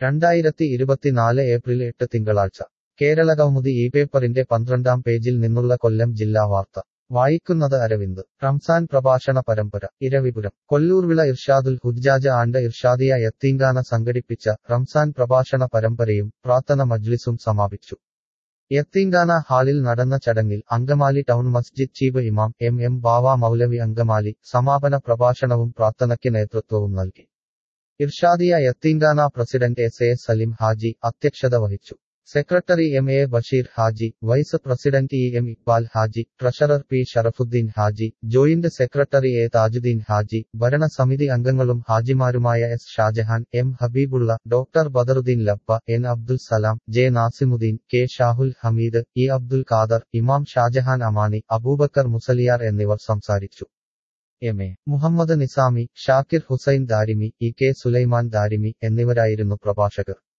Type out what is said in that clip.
രണ്ടായിരത്തി ഇരുപത്തിനാല് ഏപ്രിൽ എട്ട് തിങ്കളാഴ്ച കേരളകൗമുദി ഈ പേപ്പറിന്റെ പന്ത്രണ്ടാം പേജിൽ നിന്നുള്ള കൊല്ലം ജില്ലാ വാർത്ത വായിക്കുന്നത് അരവിന്ദ് റംസാൻ പ്രഭാഷണ പരമ്പര ഇരവിപുരം കൊല്ലൂർവിള ഇർഷാദുൽ ഹുജ്ജാജ ആണ്ട് ഇർഷാദിയ യത്തീങ്കാന സംഘടിപ്പിച്ച റംസാൻ പ്രഭാഷണ പരമ്പരയും പ്രാർത്ഥന മജ്ലിസും സമാപിച്ചു യത്തീങ്കാന ഹാളിൽ നടന്ന ചടങ്ങിൽ അങ്കമാലി ടൗൺ മസ്ജിദ് ചീഫ് ഇമാം എം എം ബാവ മൗലവി അങ്കമാലി സമാപന പ്രഭാഷണവും പ്രാർത്ഥനയ്ക്ക് നേതൃത്വവും നൽകി ഇർഷാദിയ യത്തീങ്കാന പ്രസിഡന്റ് എസ് എ സലിം ഹാജി അധ്യക്ഷത വഹിച്ചു സെക്രട്ടറി എം എ ബഷീർ ഹാജി vice president E M Iqbal ഹാജി ട്രഷറർ പി ഷറഫുദ്ദീൻ ഹാജി ജോയിന്റ് സെക്രട്ടറി എ താജുദ്ദീൻ ഹാജി ഭരണസമിതി അംഗങ്ങളും ഹാജിമാരുമായ S Shajahan M Habeebulla doctor Badaruddin Labba N Abdul Salam J Nazimuddin K Shahul Hameed E Abdul Khader ഇമാം ഷാജഹാൻ അമാനി അബൂബക്കർ മുസലിയാർ എന്നിവർ സംസാരിച്ചു M A Muhammad Nizami Shakir Hussain Darimi E K Sulaiman Darimi എന്നിവരായിരുന്നു പ്രഭാഷകർ